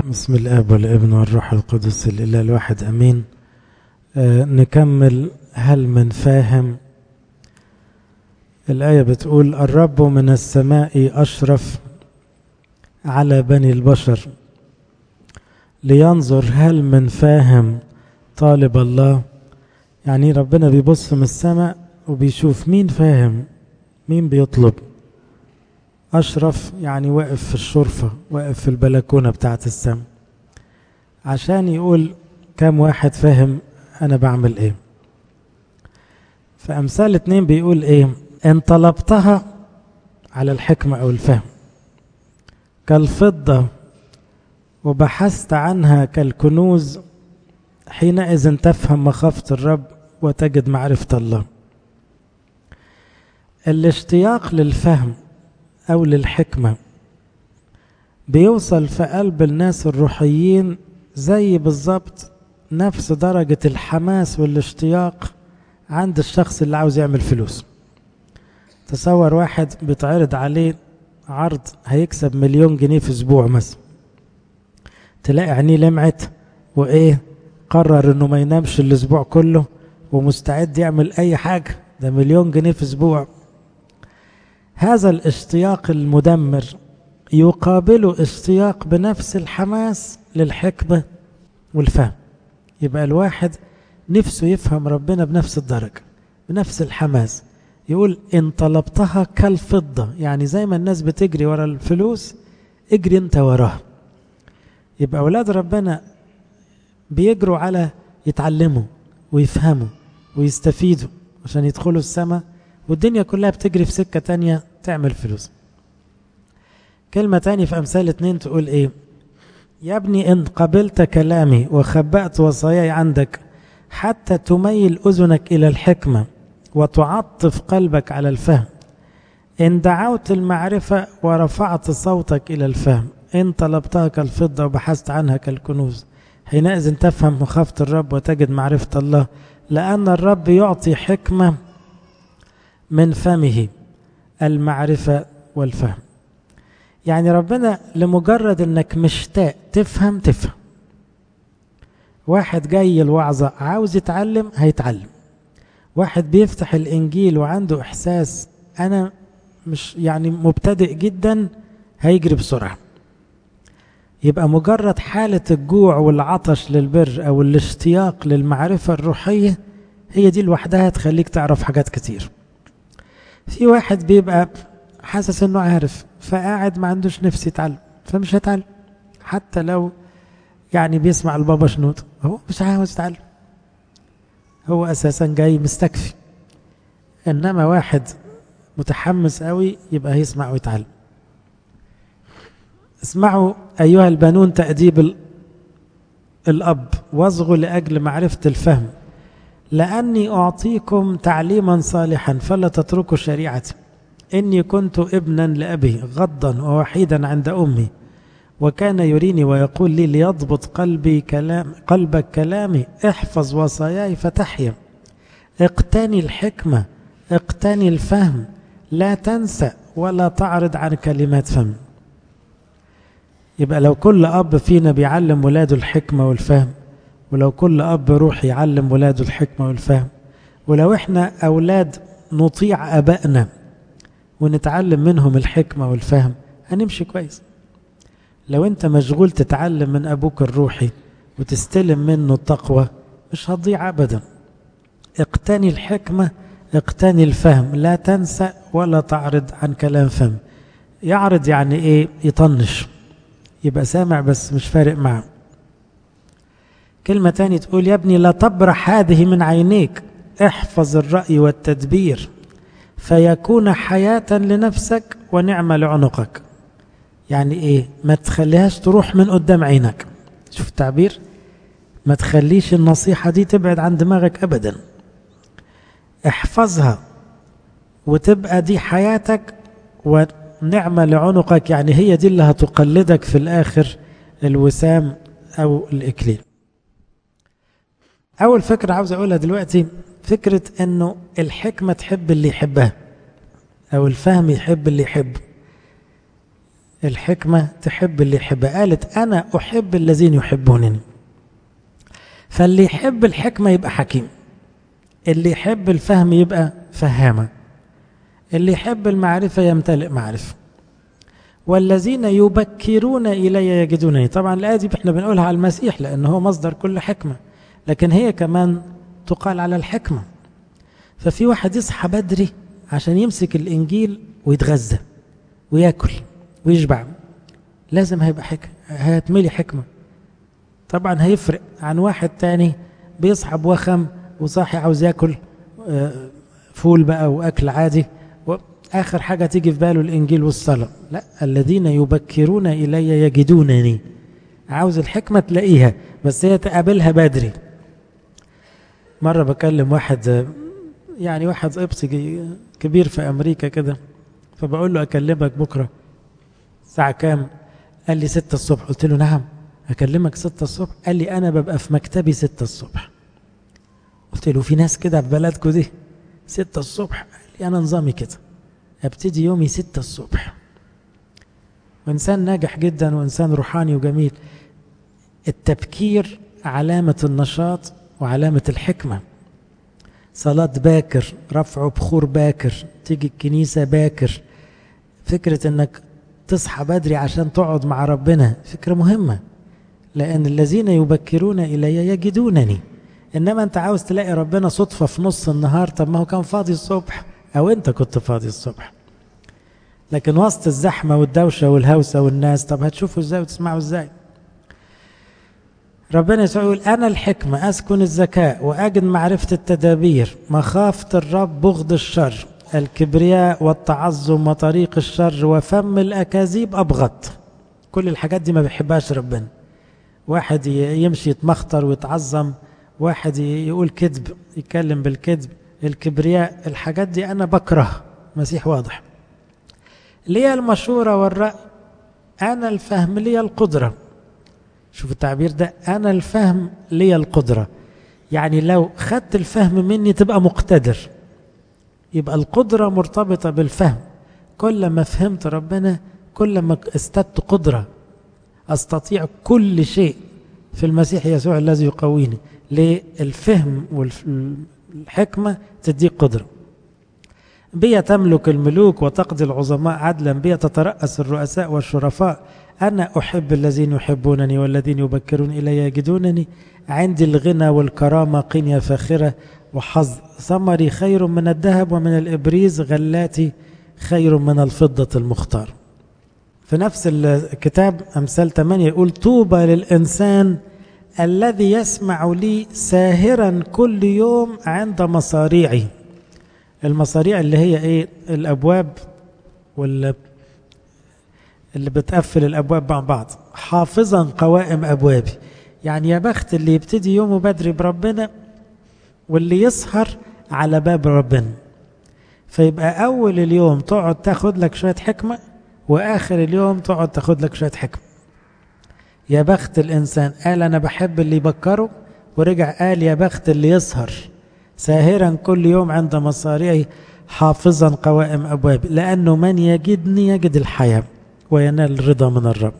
بسم الاب والابن والروح القدس الاله الواحد امين آه نكمل هل من فاهم الايه بتقول الرب من السماء اشرف على بني البشر لينظر هل من فاهم طالب الله يعني ربنا بيبص من السماء وبيشوف مين فاهم مين بيطلب أشرف يعني واقف في الشرفة واقف في البلكونة بتاعة السماء عشان يقول كم واحد فاهم أنا بعمل إيه فأمثال اتنين بيقول إيه إن طلبتها على الحكمة أو الفهم كالفضة وبحثت عنها كالكنوز حينئذ تفهم مخافة الرب وتجد معرفة الله الاشتياق للفهم أو للحكمة بيوصل في قلب الناس الروحيين زي بالظبط نفس درجة الحماس والاشتياق عند الشخص اللي عاوز يعمل فلوس تصور واحد بيتعرض عليه عرض هيكسب مليون جنيه في اسبوع مثلا تلاقي عينيه لمعت وايه قرر انه ما ينامش الاسبوع كله ومستعد يعمل اي حاجه ده مليون جنيه في اسبوع هذا الاشتياق المدمر يقابله اشتياق بنفس الحماس للحكمة والفهم يبقى الواحد نفسه يفهم ربنا بنفس الدرجة بنفس الحماس يقول إن طلبتها كالفضة يعني زي ما الناس بتجري ورا الفلوس اجري انت وراها يبقى أولاد ربنا بيجروا على يتعلموا ويفهموا ويستفيدوا عشان يدخلوا السماء والدنيا كلها بتجري في سكة تانية تعمل فلوس كلمة تانية في أمثال اتنين تقول إيه يا ابني إن قبلت كلامي وخبأت وصاياي عندك حتى تميل أذنك إلى الحكمة وتعطف قلبك على الفهم إن دعوت المعرفة ورفعت صوتك إلى الفهم إن طلبتها كالفضة وبحثت عنها كالكنوز حينئذ تفهم مخافة الرب وتجد معرفة الله لأن الرب يعطي حكمة من فمه المعرفة والفهم يعني ربنا لمجرد انك مشتاق تفهم تفهم واحد جاي الوعظة عاوز يتعلم هيتعلم واحد بيفتح الانجيل وعنده احساس انا مش يعني مبتدئ جدا هيجري بسرعة يبقى مجرد حالة الجوع والعطش للبر او الاشتياق للمعرفة الروحية هي دي لوحدها تخليك تعرف حاجات كتير في واحد بيبقى حاسس انه عارف فقاعد ما عندوش نفس يتعلم فمش هيتعلم حتى لو يعني بيسمع البابا شنوط هو مش عاوز يتعلم هو اساسا جاي مستكفي انما واحد متحمس قوي يبقى هيسمع ويتعلم اسمعوا ايها البنون تأديب الاب واصغوا لاجل معرفة الفهم لأني أعطيكم تعليما صالحا فلا تتركوا شريعتي إني كنت ابنا لأبي غضا ووحيدا عند أمي وكان يريني ويقول لي ليضبط قلبي كلام قلبك كلامي احفظ وصاياي فتحيا اقتني الحكمة اقتني الفهم لا تنسى ولا تعرض عن كلمات فم يبقى لو كل أب فينا بيعلم ولاده الحكمة والفهم ولو كل أب روح يعلم ولاده الحكمة والفهم ولو احنا أولاد نطيع أبائنا ونتعلم منهم الحكمة والفهم هنمشي كويس لو انت مشغول تتعلم من أبوك الروحي وتستلم منه التقوى مش هتضيع أبدا اقتني الحكمة اقتني الفهم لا تنسى ولا تعرض عن كلام فم يعرض يعني ايه يطنش يبقى سامع بس مش فارق معه كلمة تانية تقول يا ابني لا تبرح هذه من عينيك احفظ الرأي والتدبير فيكون حياة لنفسك ونعمة لعنقك يعني ايه ما تخليهاش تروح من قدام عينك شوف التعبير ما تخليش النصيحة دي تبعد عن دماغك أبدا احفظها وتبقى دي حياتك ونعمة لعنقك يعني هي دي اللي هتقلدك في الآخر الوسام أو الإكليل أول فكرة عاوز أقولها دلوقتي فكرة أنه الحكمة تحب اللي يحبها أو الفهم يحب اللي يحب الحكمة تحب اللي يحبها قالت أنا أحب الذين يحبونني فاللي يحب الحكمة يبقى حكيم اللي يحب الفهم يبقى فهامة اللي يحب المعرفة يمتلئ معرفة والذين يبكرون إلي يجدونني طبعا الآية دي احنا بنقولها على المسيح لأنه هو مصدر كل حكمة لكن هي كمان تقال على الحكمة ففي واحد يصحى بدري عشان يمسك الإنجيل ويتغذى وياكل ويشبع لازم هيبقى حكمة هتملي حكمة طبعا هيفرق عن واحد تاني بيصحى بوخم وصاحي عاوز ياكل فول بقى واكل عادي واخر حاجه تيجي في باله الانجيل والصلاه لا الذين يبكرون الي يجدونني عاوز الحكمه تلاقيها بس هي تقابلها بدري مره بكلم واحد يعني واحد قبطي كبير في امريكا كده فبقول له اكلمك بكره الساعه كام قال لي ستة الصبح قلت له نعم اكلمك ستة الصبح قال لي انا ببقى في مكتبي ستة الصبح قلت له في ناس كده في بلدكم دي ستة الصبح قال لي انا نظامي كده ابتدي يومي ستة الصبح وانسان ناجح جدا وانسان روحاني وجميل التبكير علامة النشاط وعلامة الحكمة صلاة باكر رفع بخور باكر تيجي الكنيسة باكر فكرة انك تصحى بدري عشان تقعد مع ربنا فكرة مهمة لأن الذين يبكرون إلي يجدونني إنما أنت عاوز تلاقي ربنا صدفة في نص النهار طب ما هو كان فاضي الصبح أو أنت كنت فاضي الصبح لكن وسط الزحمة والدوشة والهوسة والناس طب هتشوفوا إزاي وتسمعوا إزاي ربنا يسوع يقول أنا الحكمة أسكن الذكاء وأجد معرفة التدابير مخافة الرب بغض الشر الكبرياء والتعظم وطريق الشر وفم الأكاذيب أبغض كل الحاجات دي ما بيحبهاش ربنا واحد يمشي يتمخطر ويتعظم واحد يقول كذب يتكلم بالكذب الكبرياء الحاجات دي أنا بكره مسيح واضح لي المشورة والرأي أنا الفهم لي القدرة شوف التعبير ده أنا الفهم لي القدرة يعني لو خدت الفهم مني تبقى مقتدر يبقى القدرة مرتبطة بالفهم كل ما فهمت ربنا كل ما استدت قدرة أستطيع كل شيء في المسيح يسوع الذي يقويني للفهم والحكمة تديك قدرة بي تملك الملوك وتقضي العظماء عدلا بي تترأس الرؤساء والشرفاء أنا أحب الذين يحبونني والذين يبكرون إلي يجدونني عندي الغنى والكرامة قنية فاخرة وحظ ثمري خير من الذهب ومن الإبريز غلاتي خير من الفضة المختار في نفس الكتاب أمثال 8 يقول طوبى للإنسان الذي يسمع لي ساهرا كل يوم عند مصاريعي المصاريع اللي هي ايه الابواب وال اللي بتقفل الابواب مع بعض حافظا قوائم ابوابي يعني يا بخت اللي يبتدي يومه بدري بربنا واللي يسهر على باب ربنا فيبقى اول اليوم تقعد تاخد لك شويه حكمه واخر اليوم تقعد تاخد لك شويه حكمه يا بخت الانسان قال انا بحب اللي يبكره ورجع قال يا بخت اللي يسهر ساهرا كل يوم عند مصاريعي حافظا قوائم ابوابي لانه من يجدني يجد الحياه وينال الرضا من الرب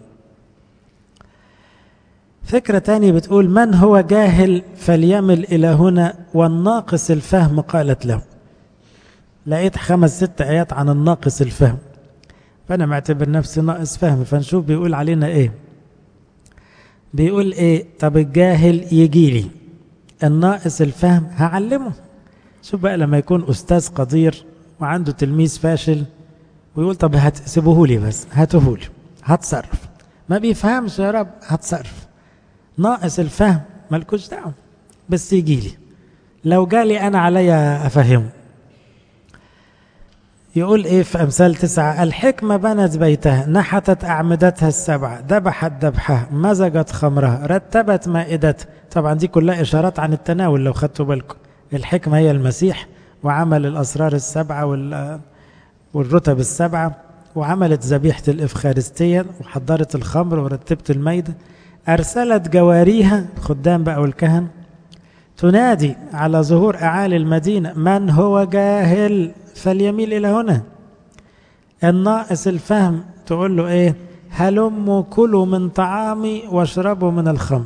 فكرة تانية بتقول من هو جاهل فليمل إلى هنا والناقص الفهم قالت له لقيت خمس ست آيات عن الناقص الفهم فأنا معتبر نفسي ناقص فهم فنشوف بيقول علينا إيه بيقول إيه طب الجاهل يجي لي الناقص الفهم هعلمه شوف بقى لما يكون أستاذ قدير وعنده تلميذ فاشل ويقول طب هتسيبوه لي بس هاتوه لي هتصرف ما بيفهمش يا رب هتصرف ناقص الفهم مالكوش دعوه بس يجي لي لو جالي انا عليا افهمه يقول ايه في امثال تسعة الحكمة بنت بيتها نحتت اعمدتها السبعة ذبحت ذبحها مزجت خمرها رتبت مائدتها طبعا دي كلها اشارات عن التناول لو خدتوا بالكم الحكمة هي المسيح وعمل الاسرار السبعة وال والرتب السبعة وعملت ذبيحة الإفخارستية وحضرت الخمر ورتبت الميدة أرسلت جواريها خدام بقى والكهن تنادي على ظهور أعالي المدينة من هو جاهل فليميل إلى هنا الناقص الفهم تقول له إيه هلموا كلوا من طعامي واشربوا من الخمر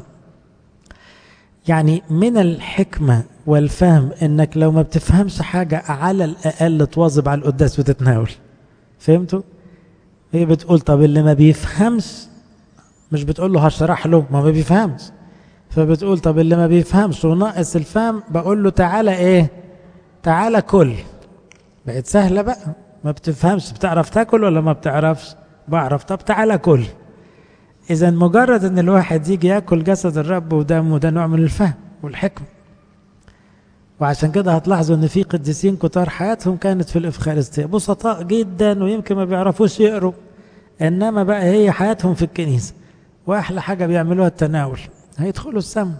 يعني من الحكمة والفهم انك لو ما بتفهمش حاجة على الاقل تواظب على القداس وتتناول فهمتوا هي بتقول طب اللي ما بيفهمش مش بتقول له هشرح له ما, ما بيفهمش فبتقول طب اللي ما بيفهمش وناقص الفهم بقول له تعالى ايه تعالى كل بقت سهلة بقى ما بتفهمش بتعرف تاكل ولا ما بتعرفش بعرف طب تعالى كل اذا مجرد ان الواحد يجي ياكل جسد الرب ودمه ده نوع من الفهم والحكمة وعشان كده هتلاحظوا ان في قديسين كتار حياتهم كانت في الافخارستيه بسطاء جدا ويمكن ما بيعرفوش يقروا انما بقى هي حياتهم في الكنيسه واحلى حاجه بيعملوها التناول هيدخلوا السم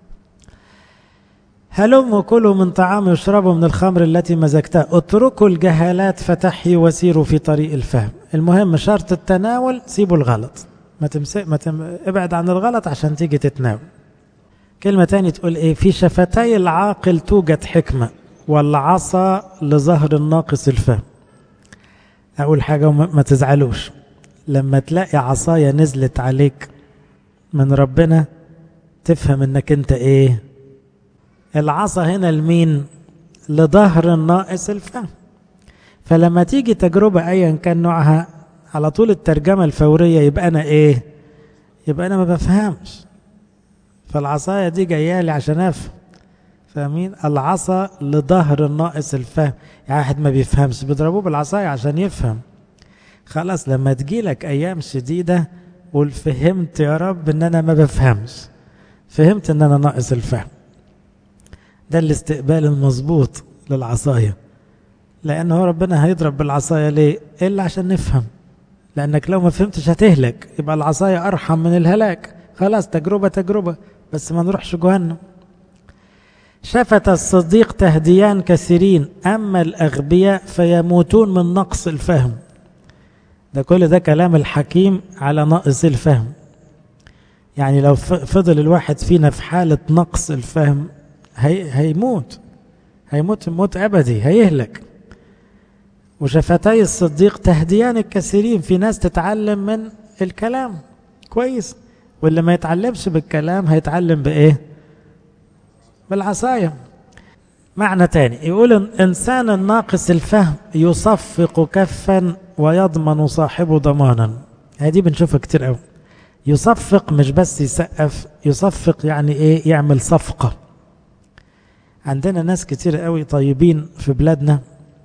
هلموا كلوا من طعام واشربوا من الخمر التي مزجتها اتركوا الجهالات فتحيوا وسيروا في طريق الفهم المهم شرط التناول سيبوا الغلط ما تمسك ما تم... ابعد عن الغلط عشان تيجي تتناول كلمة تاني تقول ايه في شفتي العاقل توجد حكمة والعصا لظهر الناقص الفهم اقول حاجة وما تزعلوش لما تلاقي عصاية نزلت عليك من ربنا تفهم انك انت ايه العصا هنا لمين لظهر الناقص الفهم فلما تيجي تجربة ايا كان نوعها على طول الترجمة الفورية يبقى انا ايه يبقى انا ما بفهمش فالعصاية دي جاية لي عشان افهم فاهمين العصا لظهر الناقص الفهم يعني واحد ما بيفهمش بيضربوه بالعصاية عشان يفهم خلاص لما تجيلك ايام شديدة قول فهمت يا رب ان انا ما بفهمش فهمت ان انا ناقص الفهم ده الاستقبال المظبوط للعصاية لأنه ربنا هيضرب بالعصاية ليه؟ إلا عشان نفهم لأنك لو ما فهمتش هتهلك يبقى العصاية أرحم من الهلاك خلاص تجربة تجربة بس ما نروحش جهنم شفت الصديق تهديان كثيرين أما الأغبياء فيموتون من نقص الفهم ده كل ده كلام الحكيم على نقص الفهم يعني لو فضل الواحد فينا في حالة نقص الفهم هي هيموت هيموت موت أبدي هيهلك وشفتي الصديق تهديان الكثيرين في ناس تتعلم من الكلام كويس واللي ما يتعلمش بالكلام هيتعلم بإيه بالعصاية معنى تاني يقول الإنسان الناقص الفهم يصفق كفا ويضمن صاحبه ضمانا هذه بنشوفها كتير قوي يصفق مش بس يسقف يصفق يعني ايه يعمل صفقة عندنا ناس كتير قوي طيبين في بلادنا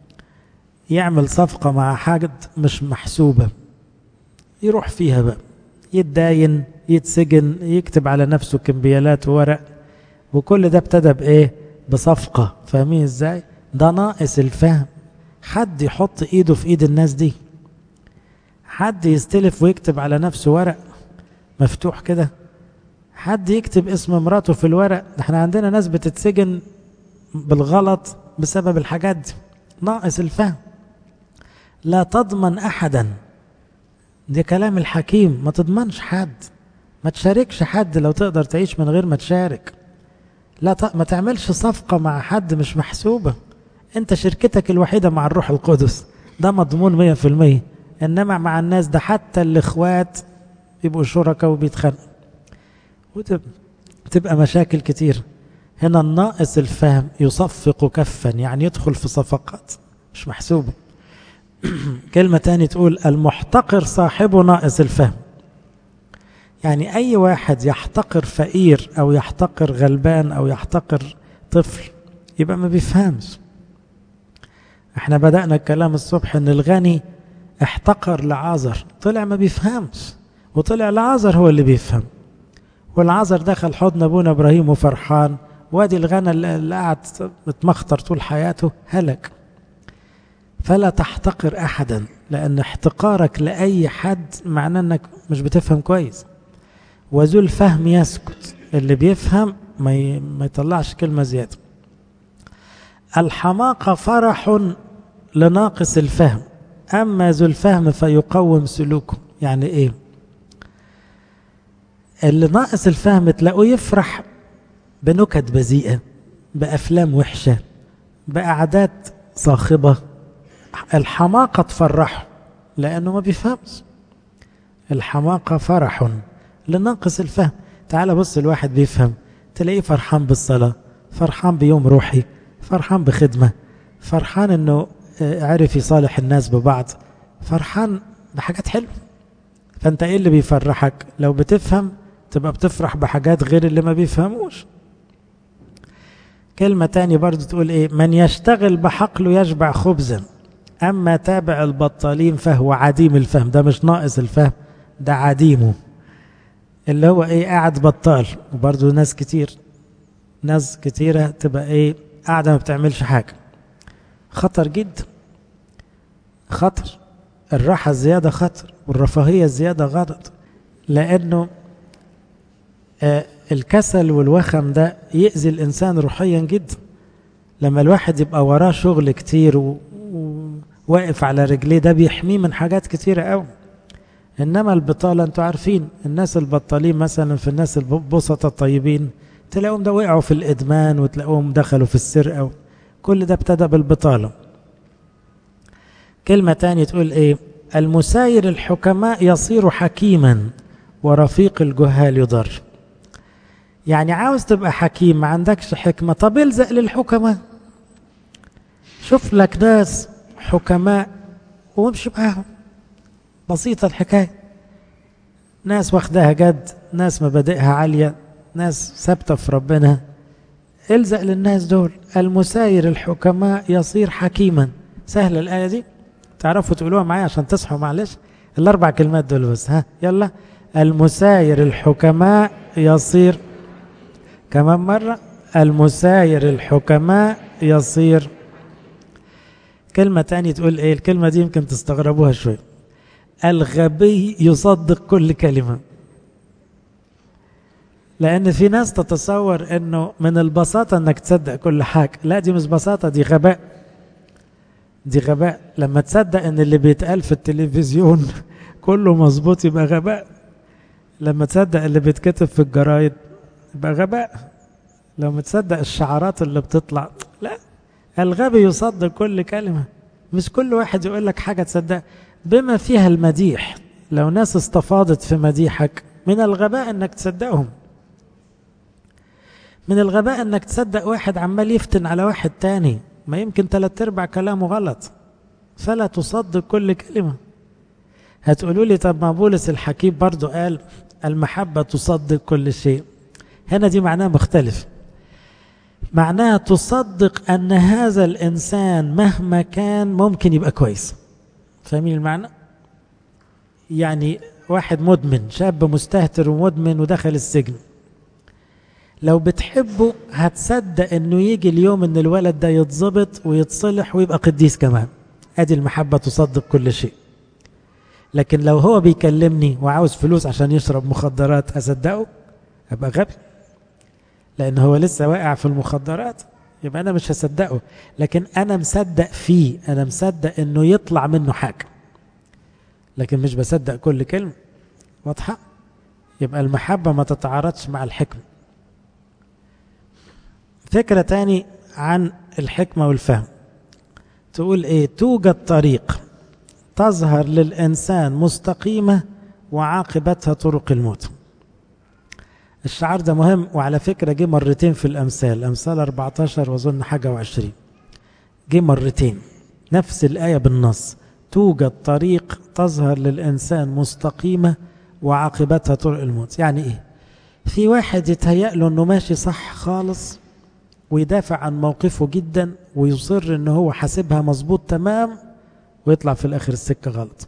يعمل صفقة مع حاجة مش محسوبة يروح فيها بقى يتداين يتسجن يكتب على نفسه كمبيالات وورق وكل ده ابتدى بايه بصفقة فاهمين ازاي ده ناقص الفهم حد يحط ايده في ايد الناس دي حد يستلف ويكتب على نفسه ورق مفتوح كده حد يكتب اسم مراته في الورق احنا عندنا ناس بتتسجن بالغلط بسبب الحاجات دي ناقص الفهم لا تضمن احدا ده كلام الحكيم ما تضمنش حد ما تشاركش حد لو تقدر تعيش من غير ما تشارك لا ت... ما تعملش صفقة مع حد مش محسوبة انت شركتك الوحيدة مع الروح القدس ده مضمون مية في المية انما مع الناس ده حتى الاخوات يبقوا شركاء وبيتخانقوا وتبقى مشاكل كتير هنا الناقص الفهم يصفق كفا يعني يدخل في صفقات مش محسوبة كلمة تاني تقول المحتقر صاحبه ناقص الفهم يعني أي واحد يحتقر فقير أو يحتقر غلبان أو يحتقر طفل يبقى ما بيفهمش احنا بدأنا الكلام الصبح ان الغني احتقر لعازر طلع ما بيفهمش وطلع لعازر هو اللي بيفهم والعازر دخل حضن ابونا ابراهيم وفرحان وادي الغنى اللي قعد متمخطر طول حياته هلك فلا تحتقر احدا لان احتقارك لاي حد معناه انك مش بتفهم كويس وذو الفهم يسكت اللي بيفهم ما ما يطلعش كلمه زياده الحماقه فرح لناقص الفهم اما ذو الفهم فيقوم سلوكه يعني ايه اللي ناقص الفهم تلاقوه يفرح بنكت بذيئه بافلام وحشه بقعدات صاخبه الحماقه تفرحه لانه ما بيفهمش الحماقة فرح لننقص الفهم تعال بص الواحد بيفهم تلاقيه فرحان بالصلاة فرحان بيوم روحي فرحان بخدمة فرحان انه عرف يصالح الناس ببعض فرحان بحاجات حلوة فانت ايه اللي بيفرحك لو بتفهم تبقى بتفرح بحاجات غير اللي ما بيفهموش كلمة تاني برضو تقول ايه من يشتغل بحقله يشبع خبزا اما تابع البطالين فهو عديم الفهم ده مش ناقص الفهم ده عديمه اللي هو ايه قاعد بطال وبرضو ناس كتير ناس كتيرة تبقى ايه قاعدة ما بتعملش حاجة خطر جدا خطر الراحة الزيادة خطر والرفاهية الزيادة غلط لأنه آه الكسل والوخم ده يأذي الإنسان روحيا جدا لما الواحد يبقى وراه شغل كتير وواقف على رجليه ده بيحميه من حاجات كتيرة قوي إنما البطالة أنتوا عارفين الناس البطالين مثلا في الناس البسطة الطيبين تلاقوهم ده وقعوا في الإدمان وتلاقوهم دخلوا في السرقة كل ده ابتدى بالبطالة كلمة تانية تقول إيه المساير الحكماء يصير حكيما ورفيق الجهال يضر يعني عاوز تبقى حكيم ما عندكش حكمة طب الزق للحكماء شوف لك ناس حكماء وامشي معاهم بسيطة الحكاية ناس واخداها جد ناس مبادئها عالية ناس ثابتة في ربنا الزق للناس دول المساير الحكماء يصير حكيما سهلة الآية دي تعرفوا تقولوها معايا عشان تصحوا معلش الأربع كلمات دول بس ها يلا المساير الحكماء يصير كمان مرة المساير الحكماء يصير كلمة تانية تقول ايه الكلمة دي يمكن تستغربوها شوي الغبي يصدق كل كلمة لأن في ناس تتصور أنه من البساطة أنك تصدق كل حاجة لا دي مش بساطة دي غباء دي غباء لما تصدق أن اللي بيتقال في التلفزيون كله مظبوط يبقى غباء لما تصدق اللي بيتكتب في الجرايد يبقى غباء لما تصدق الشعارات اللي بتطلع لا الغبي يصدق كل كلمة مش كل واحد يقول لك حاجة تصدق بما فيها المديح لو ناس استفاضت في مديحك من الغباء انك تصدقهم من الغباء انك تصدق واحد عمال يفتن على واحد تاني ما يمكن ثلاث ارباع كلامه غلط فلا تصدق كل كلمة هتقولوا لي طب ما بولس الحكيم برضو قال المحبة تصدق كل شيء هنا دي معناه مختلف معناها تصدق أن هذا الإنسان مهما كان ممكن يبقى كويس فاهمين المعنى؟ يعني واحد مدمن شاب مستهتر ومدمن ودخل السجن لو بتحبه هتصدق انه يجي اليوم ان الولد ده يتظبط ويتصلح ويبقى قديس كمان ادي المحبة تصدق كل شيء لكن لو هو بيكلمني وعاوز فلوس عشان يشرب مخدرات اصدقه ابقى غبي لان هو لسه واقع في المخدرات يبقى انا مش هصدقه لكن انا مصدق فيه انا مصدق انه يطلع منه حاجه لكن مش بصدق كل كلمه واضحه يبقى المحبه ما تتعارضش مع الحكمه فكره تاني عن الحكمه والفهم تقول ايه توجد طريق تظهر للانسان مستقيمه وعاقبتها طرق الموت الشعار ده مهم وعلى فكرة جه مرتين في الأمثال أمثال 14 وأظن حاجة وعشرين جه مرتين نفس الآية بالنص توجد طريق تظهر للإنسان مستقيمة وعاقبتها طرق الموت يعني إيه في واحد يتهيأ له أنه ماشي صح خالص ويدافع عن موقفه جدا ويصر أنه هو حاسبها مظبوط تمام ويطلع في الآخر السكة غلط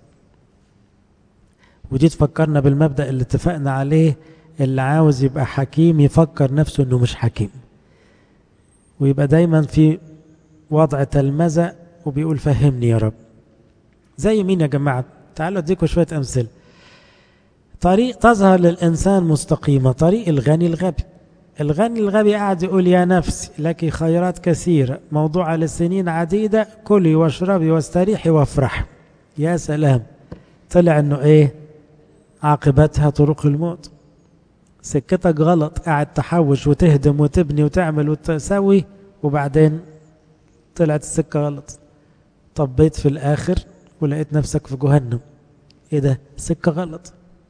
ودي تفكرنا بالمبدأ اللي اتفقنا عليه اللي عاوز يبقى حكيم يفكر نفسه انه مش حكيم ويبقى دايما في وضع تلمذة وبيقول فهمني يا رب زي مين يا جماعة تعالوا اديكم شوية امثله طريق تظهر للإنسان مستقيمة طريق الغني الغبي الغني الغبي قاعد يقول يا نفسي لك خيرات كثيرة موضوعة لسنين عديدة كلي واشربي واستريحي وافرحي يا سلام طلع انه ايه عاقبتها طرق الموت سكتك غلط قاعد تحوش وتهدم وتبني وتعمل وتسوي وبعدين طلعت السكة غلط طبيت في الآخر ولقيت نفسك في جهنم ايه ده سكة غلط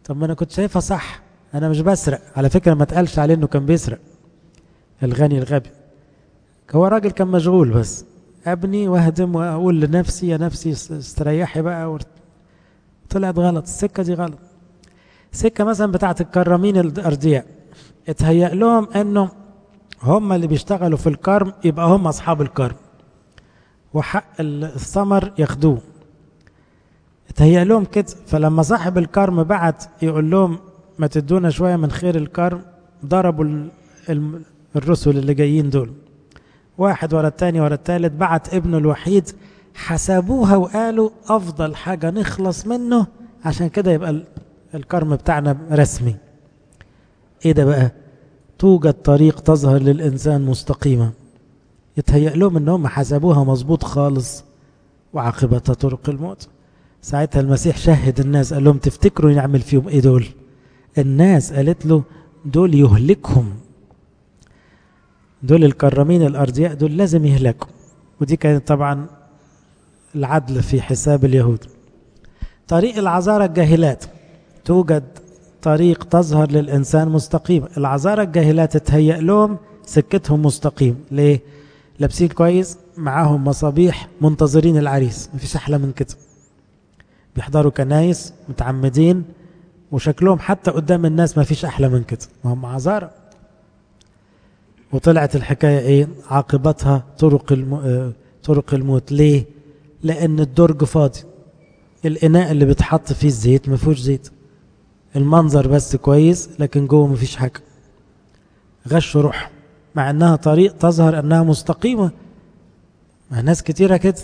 طب ما انا كنت شايفها صح انا مش بسرق على فكره ما اتقالش عليه انه كان بيسرق الغني الغبي هو راجل كان مشغول بس ابني واهدم واقول لنفسي يا نفسي استريحي بقى طلعت غلط السكه دي غلط سكه مثلا بتاعت الكرامين الارضياء اتهيأ لهم انه هم اللي بيشتغلوا في الكرم يبقى هم اصحاب الكرم وحق الثمر ياخدوه اتهيأ لهم كده فلما صاحب الكرم بعت يقول لهم ما تدونا شويه من خير الكرم ضربوا الرسل اللي جايين دول واحد ورا التاني ورا التالت بعت ابنه الوحيد حسبوها وقالوا افضل حاجه نخلص منه عشان كده يبقى الكرم بتاعنا رسمي ايه ده بقى توجد طريق تظهر للانسان مستقيمه يتهيأ لهم ان هم حسبوها مظبوط خالص وعاقبتها طرق الموت ساعتها المسيح شهد الناس قال لهم تفتكروا نعمل فيهم ايه دول الناس قالت له دول يهلكهم دول الكرامين الارضياء دول لازم يهلكوا ودي كانت طبعا العدل في حساب اليهود طريق العذارى الجاهلات توجد طريق تظهر للإنسان مستقيم العذارى الجاهلات تتهيأ لهم سكتهم مستقيم ليه؟ لابسين كويس معاهم مصابيح منتظرين العريس مفيش أحلى من كده بيحضروا كنايس متعمدين وشكلهم حتى قدام الناس مفيش أحلى من كده وهم عذارى وطلعت الحكاية إيه عاقبتها طرق الم... طرق الموت ليه لأن الدرج فاضي الإناء اللي بيتحط فيه الزيت ما فيهوش زيت المنظر بس كويس لكن جوه ما فيش حاجة غش روح مع أنها طريق تظهر أنها مستقيمة مع ناس كتيرة كده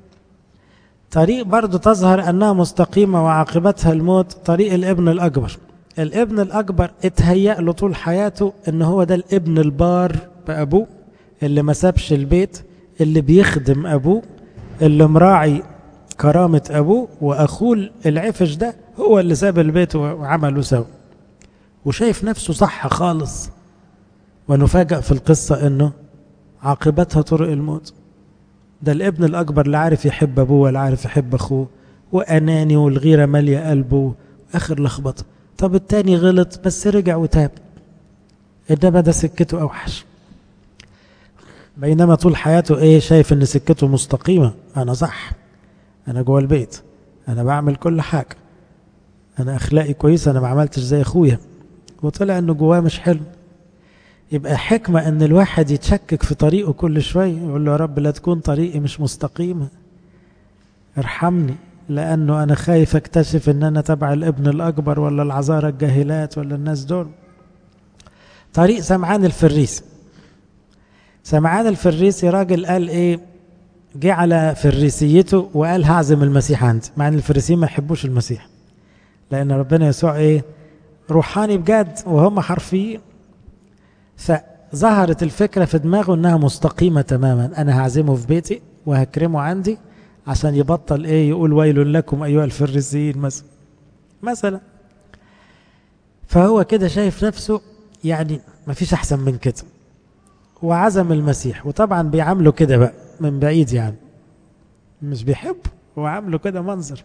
طريق برضو تظهر أنها مستقيمة وعاقبتها الموت طريق الابن الأكبر الابن الأكبر اتهيأ له طول حياته ان هو ده الابن البار بأبوه اللي ما سابش البيت اللي بيخدم أبوه اللي مراعي كرامة أبوه وأخوه العفش ده هو اللي ساب البيت وعمله سوا وشايف نفسه صح خالص ونفاجأ في القصة انه عاقبتها طرق الموت ده الابن الأكبر لا عارف يحب أبوه ولا عارف يحب أخوه وأناني والغيرة مالية قلبه آخر لخبطه طب التاني غلط بس رجع وتاب انما ده سكته اوحش بينما طول حياته ايه شايف ان سكته مستقيمة انا صح انا جوه البيت انا بعمل كل حاجة انا اخلاقي كويسة انا ما عملتش زي اخويا وطلع انه جواه مش حلو يبقى حكمة ان الواحد يتشكك في طريقه كل شوية يقول له يا رب لا تكون طريقي مش مستقيمة ارحمني لأنه أنا خايف أكتشف أن أنا تبع الابن الأكبر ولا العذارى الجاهلات ولا الناس دول طريق سمعان الفريسي سمعان الفريسي راجل قال إيه جه على فريسيته وقال هعزم المسيح عندي مع أن الفريسيين ما يحبوش المسيح لأن ربنا يسوع إيه روحاني بجد وهم حرفيين فظهرت الفكرة في دماغه أنها مستقيمة تماما أنا هعزمه في بيتي وهكرمه عندي عشان يبطل ايه يقول ويل لكم ايها الفريسيين مثلا مثلا فهو كده شايف نفسه يعني ما فيش احسن من كده وعزم المسيح وطبعا بيعامله كده بقى من بعيد يعني مش بيحبه هو عامله كده منظر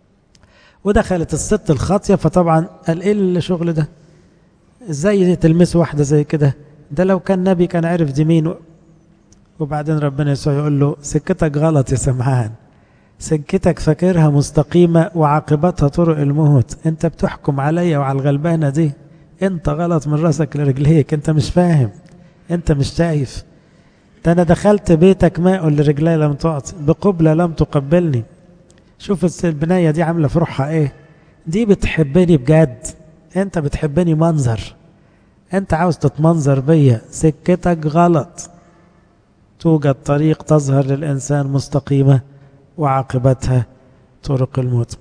ودخلت الست الخاطية فطبعا قال ايه الشغل ده ازاي تلمس واحدة زي كده ده لو كان نبي كان عرف دي مين وبعدين ربنا يسوع يقول له سكتك غلط يا سمعان سكتك فاكرها مستقيمة وعاقبتها طرق الموت انت بتحكم عليا وعلى الغلبانة دي انت غلط من راسك لرجليك انت مش فاهم انت مش شايف ده انا دخلت بيتك ماء لرجلي لم تعطي بقبلة لم تقبلني شوف البناية دي عاملة في روحها ايه دي بتحبني بجد انت بتحبني منظر انت عاوز تتمنظر بيا سكتك غلط توجد طريق تظهر للإنسان مستقيمة وعاقبتها طرق الموت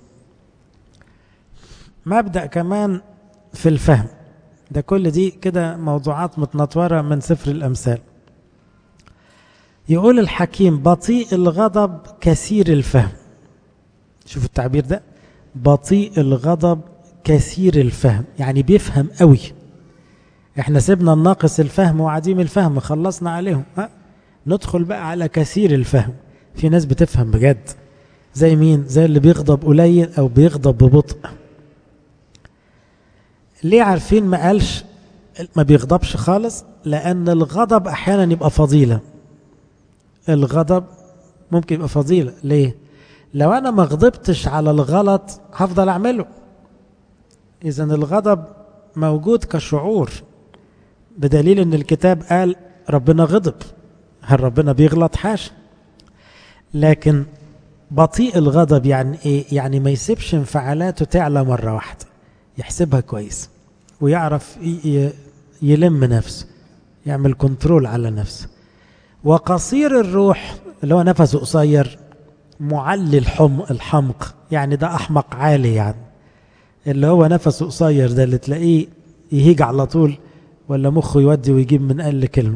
مبدأ كمان في الفهم ده كل دي كده موضوعات متنطورة من سفر الأمثال يقول الحكيم بطيء الغضب كثير الفهم شوف التعبير ده بطيء الغضب كثير الفهم يعني بيفهم قوي احنا سيبنا الناقص الفهم وعديم الفهم خلصنا عليهم ها ندخل بقى على كثير الفهم في ناس بتفهم بجد زي مين زي اللي بيغضب قليل او بيغضب ببطء ليه عارفين ما قالش ما بيغضبش خالص لأن الغضب أحيانا يبقى فضيلة الغضب ممكن يبقى فضيلة ليه لو أنا ما غضبتش على الغلط هفضل أعمله إذا الغضب موجود كشعور بدليل أن الكتاب قال ربنا غضب هل ربنا بيغلط حاشا لكن بطيء الغضب يعني ايه يعني ما يسيبش انفعالاته تعلى مره واحده يحسبها كويس ويعرف يلم نفسه يعمل كنترول على نفسه وقصير الروح اللي هو نفسه قصير معلي الحم الحمق يعني ده احمق عالي يعني اللي هو نفسه قصير ده اللي تلاقيه يهيج على طول ولا مخه يودي ويجيب من اقل كلمه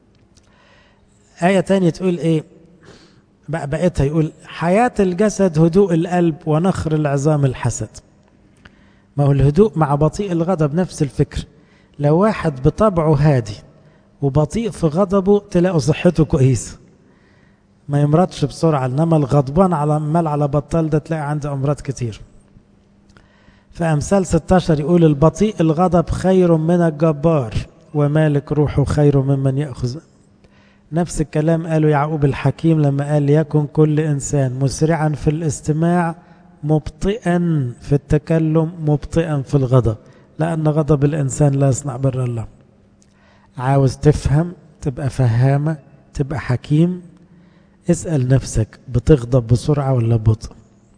آية تانية تقول إيه بقى بقيتها يقول حياة الجسد هدوء القلب ونخر العظام الحسد ما هو الهدوء مع بطيء الغضب نفس الفكر لو واحد بطبعه هادي وبطيء في غضبه تلاقوا صحته كويسة ما يمرضش بسرعة إنما الغضبان على مال على بطال ده تلاقي عنده أمراض كتير فأمثال 16 يقول البطيء الغضب خير من الجبار ومالك روحه خير ممن يأخذ نفس الكلام قاله يعقوب الحكيم لما قال يكن كل إنسان مسرعا في الاستماع مبطئا في التكلم مبطئا في الغضب لأن غضب الإنسان لا يصنع بر الله عاوز تفهم تبقى فهامة تبقى حكيم اسأل نفسك بتغضب بسرعة ولا ببطء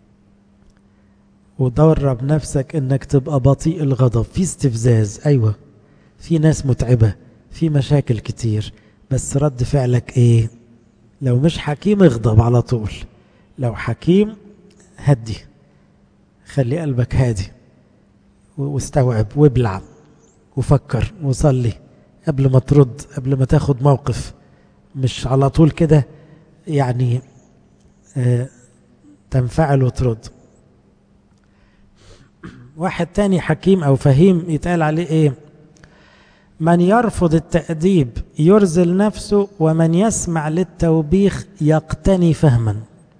ودرب نفسك انك تبقى بطيء الغضب في استفزاز ايوه في ناس متعبة في مشاكل كتير بس رد فعلك ايه لو مش حكيم اغضب على طول لو حكيم هدي خلي قلبك هادي واستوعب وابلع وفكر وصلي قبل ما ترد قبل ما تاخد موقف مش على طول كده يعني آه تنفعل وترد واحد تاني حكيم او فهيم يتقال عليه ايه من يرفض التأديب يرزل نفسه ومن يسمع للتوبيخ يقتني فهما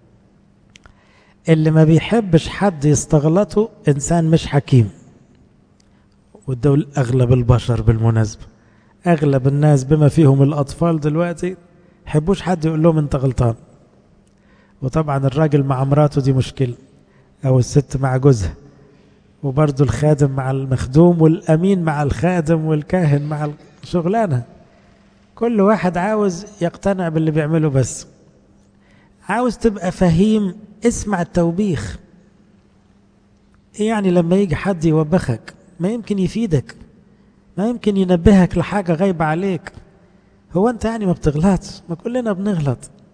اللي ما بيحبش حد يستغلطه إنسان مش حكيم والدول أغلب البشر بالمناسبة أغلب الناس بما فيهم الأطفال دلوقتي يحبوش حد يقول لهم أنت غلطان وطبعا الراجل مع مراته دي مشكلة أو الست مع جوزها وبرضه الخادم مع المخدوم والأمين مع الخادم والكاهن مع الشغلانة كل واحد عاوز يقتنع باللي بيعمله بس عاوز تبقى فهيم اسمع التوبيخ ايه يعني لما يجي حد يوبخك ما يمكن يفيدك ما يمكن ينبهك لحاجة غايبة عليك هو انت يعني ما بتغلطش ما كلنا بنغلط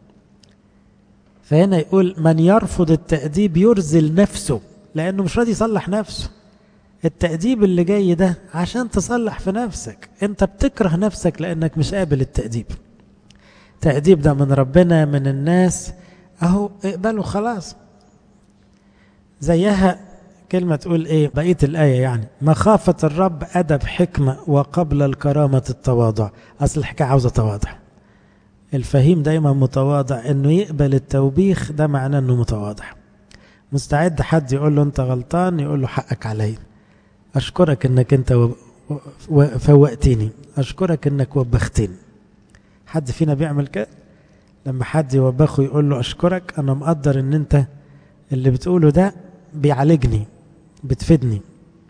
فهنا يقول من يرفض التأديب يرزل نفسه لأنه مش راضي يصلح نفسه التأديب اللي جاي ده عشان تصلح في نفسك انت بتكره نفسك لأنك مش قابل التأديب تأديب ده من ربنا من الناس اهو اقبله خلاص زيها كلمة تقول ايه بقية الآية يعني مخافة الرب أدب حكمة وقبل الكرامة التواضع أصل الحكاية عاوزة تواضع الفهيم دايما متواضع انه يقبل التوبيخ ده معناه انه متواضع مستعد حد يقول له انت غلطان يقول له حقك علي اشكرك انك انت فوقتني اشكرك انك وبختني حد فينا بيعمل كده لما حد يوبخه يقول له اشكرك انا مقدر ان انت اللي بتقوله ده بيعالجني بتفيدني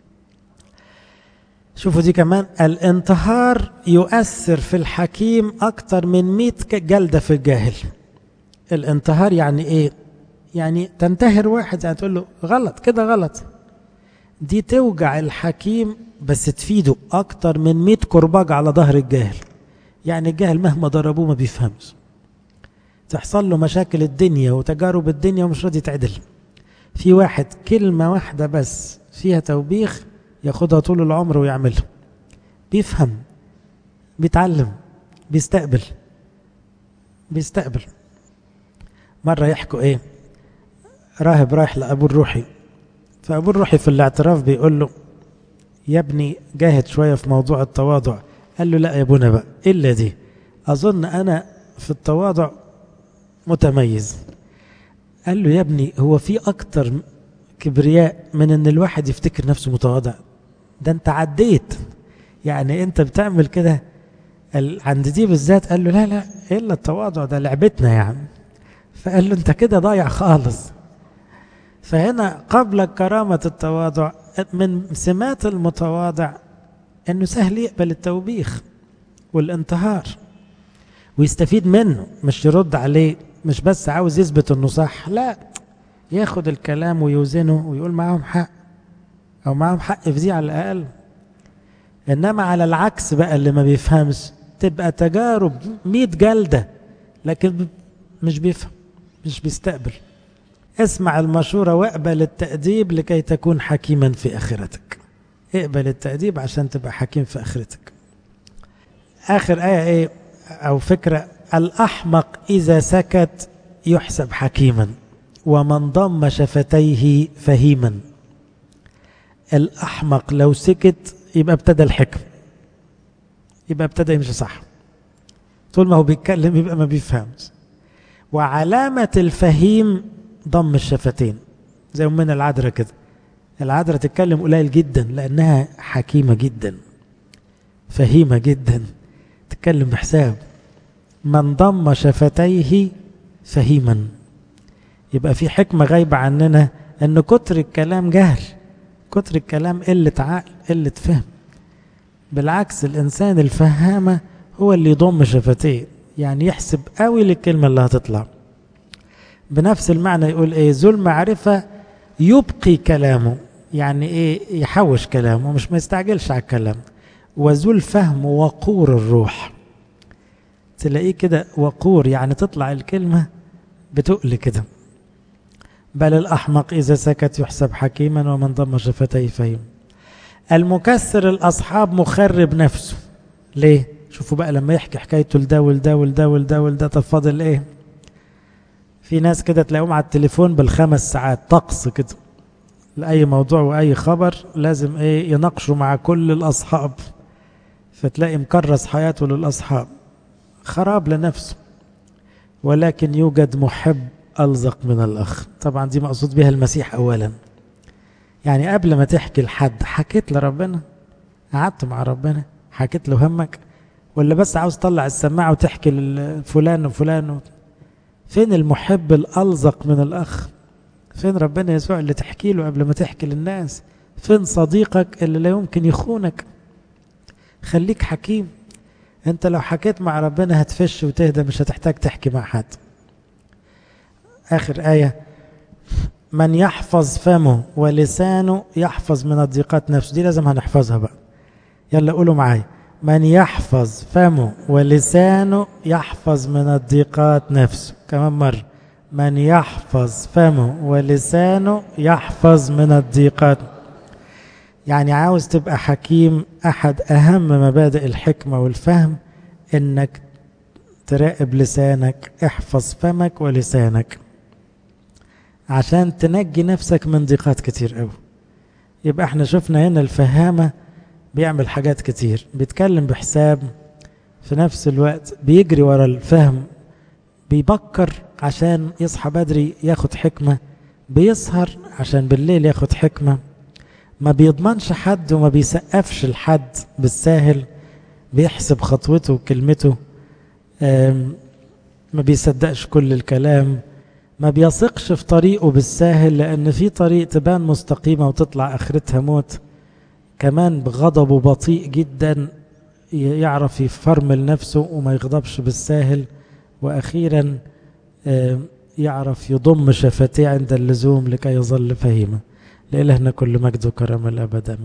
شوفوا دي كمان الانتهار يؤثر في الحكيم اكتر من 100 جلدة في الجاهل الانتهار يعني ايه يعني تنتهر واحد يعني تقول له غلط كده غلط دي توجع الحكيم بس تفيده اكتر من 100 كرباج على ظهر الجاهل يعني الجاهل مهما ضربوه ما بيفهمش تحصل له مشاكل الدنيا وتجارب الدنيا ومش راضي يتعدل في واحد كلمة واحدة بس فيها توبيخ ياخدها طول العمر ويعملها بيفهم بيتعلم بيستقبل بيستقبل مرة يحكوا ايه راهب رايح لأبوه الروحي فأبوه الروحي في الاعتراف بيقول له يا ابني جاهد شوية في موضوع التواضع قال له لا يا ابونا بقى إلا دي أظن أنا في التواضع متميز قال له يا ابني هو في أكتر كبرياء من أن الواحد يفتكر نفسه متواضع ده انت عديت يعني انت بتعمل كده عند دي بالذات قال له لا لا الا التواضع ده لعبتنا يعني فقال له انت كده ضايع خالص فهنا قبل كرامة التواضع من سمات المتواضع انه سهل يقبل التوبيخ والانتهار ويستفيد منه مش يرد عليه مش بس عاوز يثبت انه صح لا ياخد الكلام ويوزنه ويقول معاهم حق او معاهم حق في دي على الاقل انما على العكس بقى اللي ما بيفهمش تبقى تجارب مئة جلدة لكن مش بيفهم مش بيستقبل اسمع المشورة واقبل التأديب لكي تكون حكيما في آخرتك اقبل التأديب عشان تبقى حكيم في آخرتك آخر آية إيه أو فكرة الأحمق إذا سكت يحسب حكيما ومن ضم شفتيه فهيما الأحمق لو سكت يبقى ابتدى الحكم يبقى ابتدى يمشي صح طول ما هو بيتكلم يبقى ما بيفهمش وعلامة الفهيم ضم الشفتين زي أمنا العذراء كده العذراء تتكلم قليل جدا لأنها حكيمة جدا فهيمة جدا تتكلم بحساب من ضم شفتيه فهيما يبقى في حكمة غايبة عننا أن كتر الكلام جهل كتر الكلام قلة عقل قلة فهم بالعكس الإنسان الفهامة هو اللي يضم شفتيه يعني يحسب قوي للكلمة اللي هتطلع بنفس المعنى يقول ايه ذو المعرفة يبقي كلامه يعني ايه يحوش كلامه مش ما يستعجلش على الكلام وذو الفهم وقور الروح تلاقيه كده وقور يعني تطلع الكلمة بتقل كده بل الأحمق إذا سكت يحسب حكيما ومن ضم شفتيه فهم المكسر الأصحاب مخرب نفسه ليه؟ شوفوا بقى لما يحكي حكايته لده ولده ولده ولده ولده طب فاضل ايه؟ في ناس كده تلاقيهم على التليفون بالخمس ساعات طقس كده لأي موضوع وأي خبر لازم ايه يناقشوا مع كل الأصحاب فتلاقي مكرس حياته للأصحاب خراب لنفسه ولكن يوجد محب ألزق من الأخ طبعا دي مقصود بها المسيح أولا يعني قبل ما تحكي لحد حكيت لربنا قعدت مع ربنا حكيت له همك ولا بس عاوز تطلع السماعة وتحكي لفلان وفلان فين المحب الألزق من الأخ فين ربنا يسوع اللي تحكي له قبل ما تحكي للناس فين صديقك اللي لا يمكن يخونك خليك حكيم انت لو حكيت مع ربنا هتفش وتهدى مش هتحتاج تحكي مع حد آخر آية من يحفظ فمه ولسانه يحفظ من الضيقات نفسه دي لازم هنحفظها بقى يلا قولوا معايا من يحفظ فمه ولسانه يحفظ من الضيقات نفسه كمان مرة من يحفظ فمه ولسانه يحفظ من الضيقات يعني عاوز تبقى حكيم أحد أهم مبادئ الحكمة والفهم إنك تراقب لسانك احفظ فمك ولسانك عشان تنجي نفسك من ضيقات كتير قوي يبقى احنا شفنا هنا الفهامة بيعمل حاجات كتير بيتكلم بحساب في نفس الوقت بيجري ورا الفهم بيبكر عشان يصحى بدري ياخد حكمة بيسهر عشان بالليل ياخد حكمة ما بيضمنش حد وما بيسقفش لحد بالساهل بيحسب خطوته وكلمته ما بيصدقش كل الكلام ما بيثقش في طريقه بالساهل لأن في طريق تبان مستقيمة وتطلع آخرتها موت كمان بغضبه بطيء جدا يعرف يفرمل نفسه وما يغضبش بالساهل وأخيرا يعرف يضم شفتيه عند اللزوم لكي يظل فهيما لإلهنا كل مجد وكرم الأبد